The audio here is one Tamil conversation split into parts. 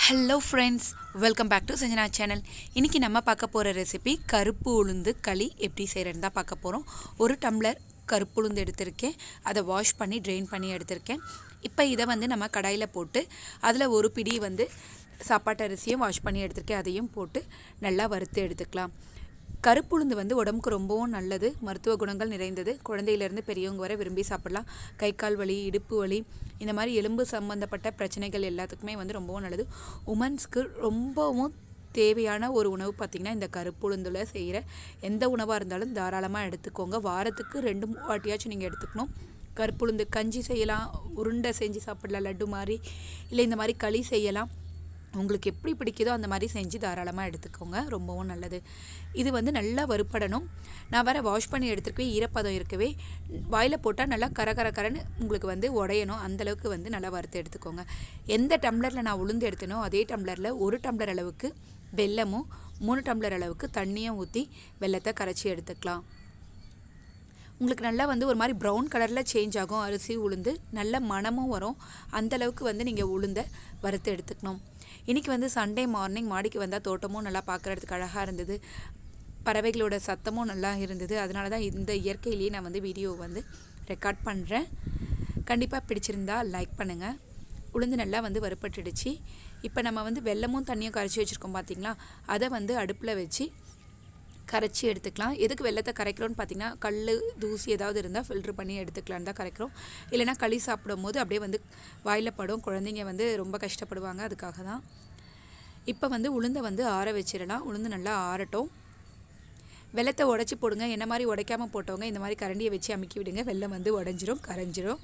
hello friends welcome back to Sanjana channel இன்றைக்கி நம்ம பார்க்க போகிற ரெசிபி கருப்பு உளுந்து களி எப்படி செய்கிறேன்னு தான் பார்க்க போகிறோம் ஒரு டம்ளர் கருப்பு உளுந்து எடுத்திருக்கேன் அதை வாஷ் பண்ணி ட்ரெயின் பண்ணி எடுத்திருக்கேன் இப்போ இதை வந்து நம்ம கடாயில் போட்டு அதில் ஒரு பிடி வந்து சாப்பாட்டு அரிசியும் வாஷ் பண்ணி எடுத்திருக்கேன் அதையும் போட்டு நல்லா வறுத்து எடுத்துக்கலாம் கருப்புளுந்து வந்து உடம்புக்கு ரொம்பவும் நல்லது மருத்துவ குணங்கள் நிறைந்தது குழந்தையிலேருந்து பெரியவங்க வரை விரும்பி சாப்பிடலாம் கை கால் வலி இடுப்பு வலி இந்த மாதிரி எலும்பு சம்மந்தப்பட்ட பிரச்சனைகள் எல்லாத்துக்குமே வந்து ரொம்பவும் நல்லது உமன்ஸ்க்கு ரொம்பவும் தேவையான ஒரு உணவு பார்த்திங்கன்னா இந்த கருப்புளுந்தில் செய்கிற எந்த உணவாக இருந்தாலும் தாராளமாக எடுத்துக்கோங்க வாரத்துக்கு ரெண்டு மூ- வாட்டியாச்சும் நீங்கள் எடுத்துக்கணும் கருப்புளுந்து கஞ்சி செய்யலாம் உருண்டை செஞ்சு சாப்பிடலாம் லட்டு மாதிரி இல்லை இந்த மாதிரி களி செய்யலாம் உங்களுக்கு எப்படி பிடிக்குதோ அந்த மாதிரி செஞ்சு தாராளமாக எடுத்துக்கோங்க ரொம்பவும் நல்லது இது வந்து நல்லா வறுப்படணும் நான் வேறு வாஷ் பண்ணி எடுத்துருக்கவே ஈரப்பதம் இருக்கவே வாயில் போட்டால் நல்லா கர கர கரன்னு உங்களுக்கு வந்து உடையணும் அந்தளவுக்கு வந்து நல்லா வறுத்து எடுத்துக்கோங்க எந்த டம்ளரில் நான் உளுந்து எடுத்தனோ அதே டம்ளரில் ஒரு டம்ளர் அளவுக்கு வெல்லமும் மூணு டம்ளர் அளவுக்கு தண்ணியும் ஊற்றி வெல்லத்தை கரைச்சி எடுத்துக்கலாம் உங்களுக்கு நல்லா வந்து ஒரு மாதிரி ப்ரௌன் கலரில் சேஞ்ச் ஆகும் அரிசி உளுந்து நல்ல மணமும் வரும் அந்த அளவுக்கு வந்து நீங்கள் உளுந்தை வறுத்து எடுத்துக்கணும் இன்றைக்கி வந்து சண்டே மார்னிங் மாடிக்கு வந்தால் தோட்டமும் நல்லா பார்க்குறதுக்கு அழகாக இருந்தது பறவைகளோட சத்தமும் நல்லா இருந்தது அதனால தான் இந்த இயற்கையிலேயே நான் வந்து வீடியோ வந்து ரெக்கார்ட் பண்ணுறேன் கண்டிப்பாக பிடிச்சிருந்தா லைக் பண்ணுங்கள் உளுந்து நல்லா வந்து வறுப்பட்டுடுச்சு இப்போ நம்ம வந்து வெல்லமும் தண்ணியும் கரைச்சி வச்சுருக்கோம் பார்த்தீங்களா அதை வந்து அடுப்பில் வச்சு கரைச்சி எடுத்துக்கலாம் எதுக்கு வெள்ளத்தை கரைக்கிறோன்னு பார்த்தீங்கன்னா கல் தூசி ஏதாவது இருந்தால் ஃபில்ட்ரு பண்ணி எடுத்துக்கலான்னு தான் கரைக்கிறோம் இல்லைனா களி சாப்பிடும் போது அப்படியே வந்து வாயில் படும் குழந்தைங்க வந்து ரொம்ப கஷ்டப்படுவாங்க அதுக்காக தான் இப்போ வந்து உளுந்தை வந்து ஆற வச்சிடலாம் உளுந்து நல்லா ஆறட்டும் வெள்ளத்தை உடச்சி போடுங்க என்ன மாதிரி உடைக்காம போட்டவங்க இந்த மாதிரி கரண்டியை வச்சு அமுக்கி விடுங்க வெள்ளம் வந்து உடஞ்சிரும் கரைஞ்சிரும்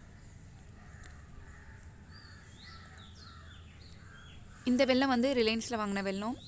இந்த வெள்ளம் வந்து ரிலையன்ஸில் வாங்கின வெள்ளம்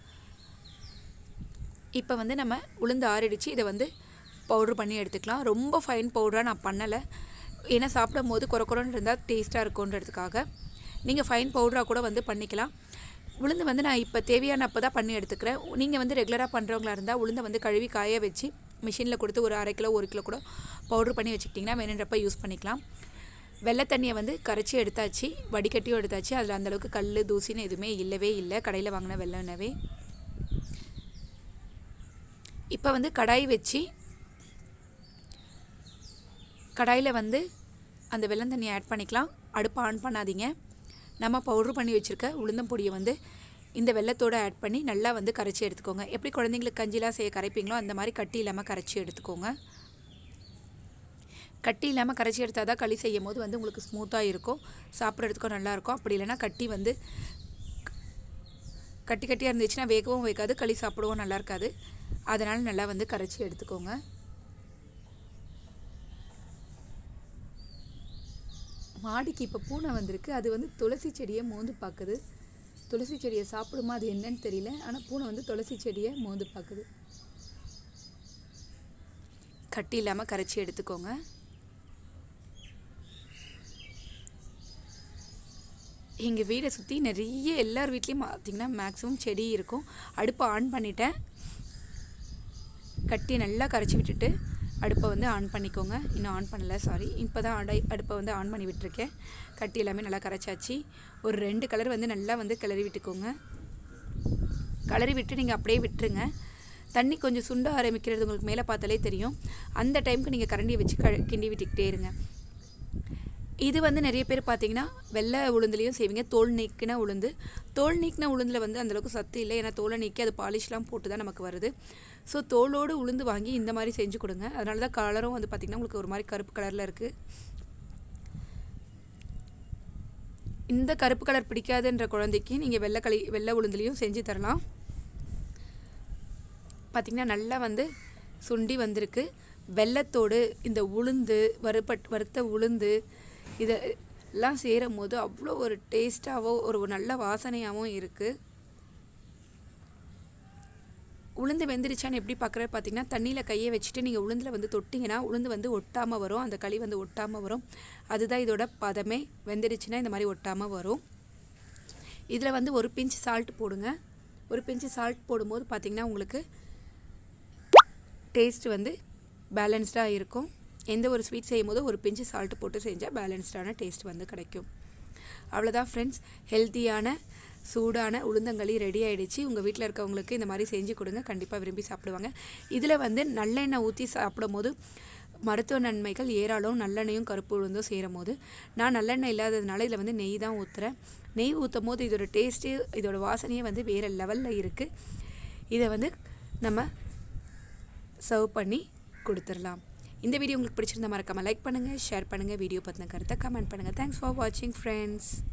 இப்போ வந்து நம்ம உளுந்து ஆறிடுச்சு இதை வந்து பவுட்ரு பண்ணி எடுத்துக்கலாம் ரொம்ப ஃபைன் பவுடராக நான் பண்ணலை ஏன்னா சாப்பிடும் போது குறை குறைன்னு இருந்தால் டேஸ்ட்டாக இருக்குன்றதுக்காக நீங்கள் ஃபைன் பவுடராக கூட வந்து பண்ணிக்கலாம் உளுந்து வந்து நான் இப்போ தேவையான அப்போ தான் பண்ணி எடுத்துக்கிறேன் நீங்கள் வந்து ரெகுலராக பண்ணுறவங்களா இருந்தால் உளுந்தை வந்து கழுவி காய வச்சு மிஷினில் கொடுத்து ஒரு அரை கிலோ ஒரு கிலோ கூட பவுட்ரு பண்ணி வச்சுக்கிட்டிங்கன்னா வேணுன்றப்ப யூஸ் பண்ணிக்கலாம் வெள்ளை தண்ணியை வந்து கரைச்சி எடுத்தாச்சு வடிகட்டியும் எடுத்தாச்சு அதில் அந்தளவுக்கு கல் தூசின்னு எதுவுமே இல்லவே இல்லை கடையில் வாங்கின வெள்ளனவே இப்போ வந்து கடாய் வச்சு கடாயில் வந்து அந்த வெள்ளம் தண்ணியை ஆட் பண்ணிக்கலாம் அடுப்பை ஆன் பண்ணாதீங்க நம்ம பவுட்ரு பண்ணி வச்சுருக்க உளுந்தம் பொடியை வந்து இந்த வெள்ளத்தோடு ஆட் பண்ணி நல்லா வந்து கரைச்சி எடுத்துக்கோங்க எப்படி குழந்தைங்களுக்கு கஞ்சிலாம் செய்ய கரைப்பீங்களோ அந்த மாதிரி கட்டி இல்லாமல் கரைச்சி எடுத்துக்கோங்க கட்டி இல்லாமல் கரைச்சி எடுத்தால் தான் களி செய்யும் போது வந்து உங்களுக்கு ஸ்மூத்தாக இருக்கும் சாப்பிட்றதுக்கும் நல்லாயிருக்கும் அப்படி இல்லைன்னா கட்டி வந்து கட்டி கட்டியாக இருந்துச்சுன்னா வேகவும் வேகாது களி சாப்பிடவும் நல்லா இருக்காது அதனால் நல்லா வந்து கரைச்சி எடுத்துக்கோங்க மாடிக்கு இப்போ பூனை வந்திருக்கு அது வந்து துளசி செடியை மோந்து பார்க்குது துளசி செடியை சாப்பிடுமா அது என்னன்னு தெரியல ஆனால் பூனை வந்து துளசி செடியை மோந்து பார்க்குது கட்டி இல்லாமல் கரைச்சி எடுத்துக்கோங்க எங்கள் வீடை சுற்றி நிறைய எல்லார் வீட்லேயும் பார்த்தீங்கன்னா மேக்ஸிமம் செடி இருக்கும் அடுப்பை ஆன் பண்ணிட்டேன் கட்டி நல்லா கரைச்சி விட்டுட்டு அடுப்பை வந்து ஆன் பண்ணிக்கோங்க இன்னும் ஆன் பண்ணல சாரி இப்போ தான் அடை அடுப்பை வந்து ஆன் பண்ணி விட்டுருக்கேன் கட்டி எல்லாமே நல்லா கரைச்சாச்சு ஒரு ரெண்டு கலர் வந்து நல்லா வந்து கிளறி விட்டுக்கோங்க கிளறி விட்டு நீங்கள் அப்படியே விட்டுருங்க தண்ணி கொஞ்சம் சுண்ட ஆரம்பிக்கிறது உங்களுக்கு மேலே பார்த்தாலே தெரியும் அந்த டைமுக்கு நீங்கள் கரண்டியை வச்சு க கிண்டி விட்டுக்கிட்டே இருங்க இது வந்து நிறைய பேர் பார்த்தீங்கன்னா வெள்ளை உளுந்துலேயும் செய்வீங்க தோல் நீக்கின உளுந்து தோல் நீக்கின உளுந்தில் வந்து அந்தளவுக்கு சத்து இல்லை ஏன்னா தோலை நீக்கி அது பாலிஷ்லாம் போட்டு தான் நமக்கு வருது ஸோ தோலோடு உளுந்து வாங்கி இந்த மாதிரி செஞ்சு கொடுங்க அதனால தான் கலரும் வந்து பார்த்திங்கன்னா உங்களுக்கு ஒரு மாதிரி கருப்பு கலரில் இருக்குது இந்த கருப்பு கலர் பிடிக்காதுன்ற குழந்தைக்கு நீங்கள் வெள்ளை களி வெள்ளை உளுந்துலேயும் செஞ்சு தரலாம் பார்த்திங்கன்னா நல்லா வந்து சுண்டி வந்திருக்கு வெள்ளத்தோடு இந்த உளுந்து வறுப்பட் வறுத்த உளுந்து இதெல்லாம் சேரும் போது அவ்வளோ ஒரு டேஸ்ட்டாகவும் ஒரு நல்ல வாசனையாகவும் இருக்குது உளுந்து வெந்துருச்சான்னு எப்படி பார்க்குறது பார்த்தீங்கன்னா தண்ணியில் கையை வச்சுட்டு நீங்கள் உளுந்தில் வந்து தொட்டிங்கன்னா உளுந்து வந்து ஒட்டாமல் வரும் அந்த களி வந்து ஒட்டாமல் வரும் அதுதான் இதோட பதமே வெந்துருச்சுன்னா இந்த மாதிரி ஒட்டாமல் வரும் இதில் வந்து ஒரு பிஞ்ச் சால்ட் போடுங்க ஒரு பிஞ்சு சால்ட் போடும்போது பார்த்தீங்கன்னா உங்களுக்கு டேஸ்ட் வந்து பேலன்ஸ்டாக இருக்கும் எந்த ஒரு ஸ்வீட் செய்யும் போது ஒரு பிஞ்சு சால்ட் போட்டு செஞ்சால் பேலன்ஸ்டான டேஸ்ட் வந்து கிடைக்கும் அவ்வளோதான் ஃப்ரெண்ட்ஸ் ஹெல்த்தியான சூடான உளுந்தங்களி ரெடி ஆகிடுச்சு உங்கள் வீட்டில் இருக்கவங்களுக்கு இந்த மாதிரி செஞ்சு கொடுங்க கண்டிப்பாக விரும்பி சாப்பிடுவாங்க இதில் வந்து நல்லெண்ணெய் ஊற்றி சாப்பிடும் போது மருத்துவ நன்மைகள் ஏராளம் நல்லெண்ணெயும் கருப்பு உளுந்தும் சேரும் போது நான் நல்லெண்ணெய் இல்லாததுனால இதில் வந்து நெய் தான் ஊற்றுறேன் நெய் ஊற்றும் போது இதோட டேஸ்ட்டு இதோட வாசனையே வந்து வேறு லெவலில் இருக்குது இதை வந்து நம்ம சர்வ் பண்ணி கொடுத்துடலாம் இந்த வீடியோ உங்களுக்கு பிடிச்சிருந்தா மறக்காமல் லைக் பண்ணுங்கள் ஷேர் பண்ணுங்கள் வீடியோ பற்றின கருத்தை கமெண்ட் பண்ணுங்கள் தேங்க்ஸ் ஃபார் வாட்சிங் ஃப்ரெண்ட்ஸ்